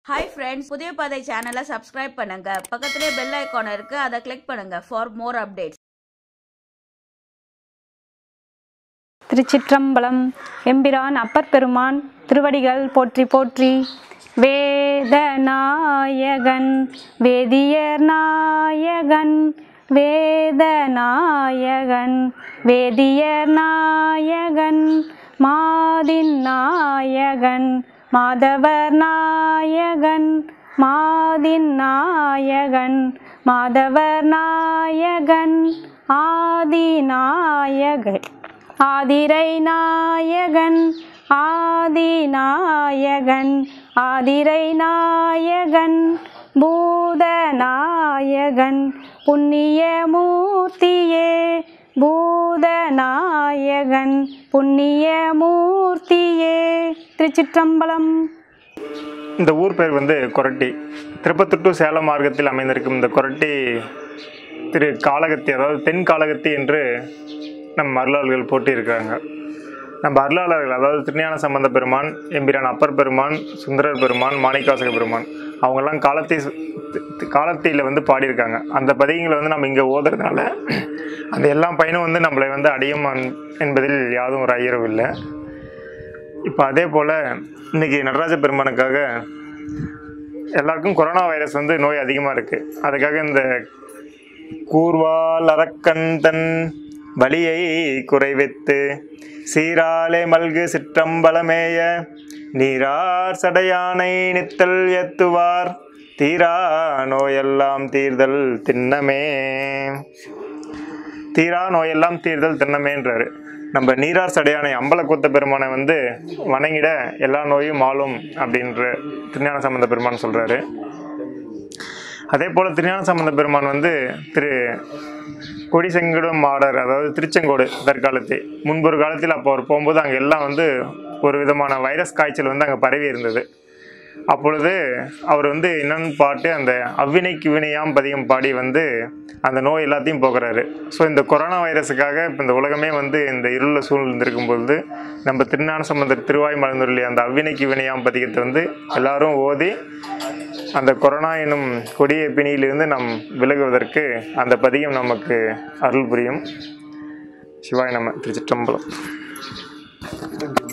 hi friends புதிய பாதை சேனலை சப்ஸ்கிரைப் பண்ணுங்க பக்கத்திலே பெல் ஐகான் இருக்கு அதை கிளிக் பண்ணுங்க ஃபார் மோர் அப்டேட்ஸ் திருச்சிற்றம்பலம் எம்பிரான் அப்பர் பெருமான் திருவடிகள் போற்றி போற்றி வேதநாயகன் வேதியர் நாயகன் வேதநாயகன் வேதியர் நாயகன் மாதின் நாயகன் மாதவர் நாயகன் மாதின் நாயகன் மாதவர் நாயகன் ஆதிநாயகன் ஆதிரை நாயகன் ஆதிநாயகன் ஆதிரை நாயகன் பூதநாயகன் புண்ணியமூர்த்தியே பூதநாயகன் புண்ணியமூர்த்தியே திருச்சிற்றம்பலம் இந்த ஊர் பேர் வந்து கொரட்டி திருப்பத்தூர் டு சேலம் மார்க்கத்தில் அமைந்திருக்கும் இந்த கொரட்டி திரு காளகத்தி அதாவது தென் காளகத்தி என்று நம் அருளாளர்கள் போட்டியிருக்கிறாங்க நம்ம அருளாளர்கள் அதாவது திருஞான சம்பந்த பெருமான் எம்பிரான் அப்பர் பெருமான் சுந்தரர் பெருமான் மாணிக்காசக பெருமான் அவங்கெல்லாம் காலத்தை காலத்தியில் வந்து பாடியிருக்காங்க அந்த பதிகங்களை வந்து நம்ம இங்கே ஓதுறதுனால அந்த எல்லா பயனும் வந்து நம்மளை வந்து அடையும் அன்- என்பதில் யாதும் ஒரு ஐயரும் இல்லை இப்போ அதே போல் இன்னைக்கு நடராஜ பெருமானுக்காக எல்லாருக்கும் கொரோனா வைரஸ் வந்து நோய் அதிகமாக இருக்குது அதுக்காக இந்த கூர்வால் அரக்கன் தன் வலியை குறைவித்து சீராலே மல்கு சிற்றம்பலமேய நீரார் சடையானை நித்தல் ஏத்துவார் தீரா நோயெல்லாம் தீர்தல் திண்ணமே தீரா நோயெல்லாம் தீர்தல் திண்ணமேன்றாரு நம்ம நீரார் சடையானை அம்பலக்கூத்த பெருமானை வந்து வணங்கிட எல்லா நோயும் மாளும் அப்படின்ற திருஞான சம்பந்த பெருமான் சொல்றாரு அதே போல் திருஞான சம்பந்த பெருமான் வந்து திரு கொடிசெங்கடம் மாடர் அதாவது திருச்செங்கோடு தற்காலத்தை முன்பொரு காலத்தில் அப்போ அவர் போகும்போது அங்கே எல்லாம் வந்து ஒரு விதமான வைரஸ் காய்ச்சல் வந்து அங்கே பரவி இருந்தது அப்பொழுது அவர் வந்து என்னன்னு பாட்டு அந்த அவ்வினைக்கு வினையாம் பதியம் பாடி வந்து அந்த நோய் எல்லாத்தையும் போக்குறாரு ஸோ இந்த கொரோனா வைரஸுக்காக இப்போ இந்த உலகமே வந்து இந்த இருளில் சூழ்ந்திருக்கும் பொழுது நம்ம திருஞான சம்பந்தர் திருவாய் மலர்ந்துள்ள அந்த அவ்வினைக்கு வினையாம் பதிகத்தை வந்து எல்லாரும் ஓதி அந்த கொரோனா எனும் கொடிய பிணியிலிருந்து நாம் விலகுவதற்கு அந்த பதிகம் நமக்கு அருள் புரியும் சிவாய் நம்ம திருச்சிற்றம்பலம்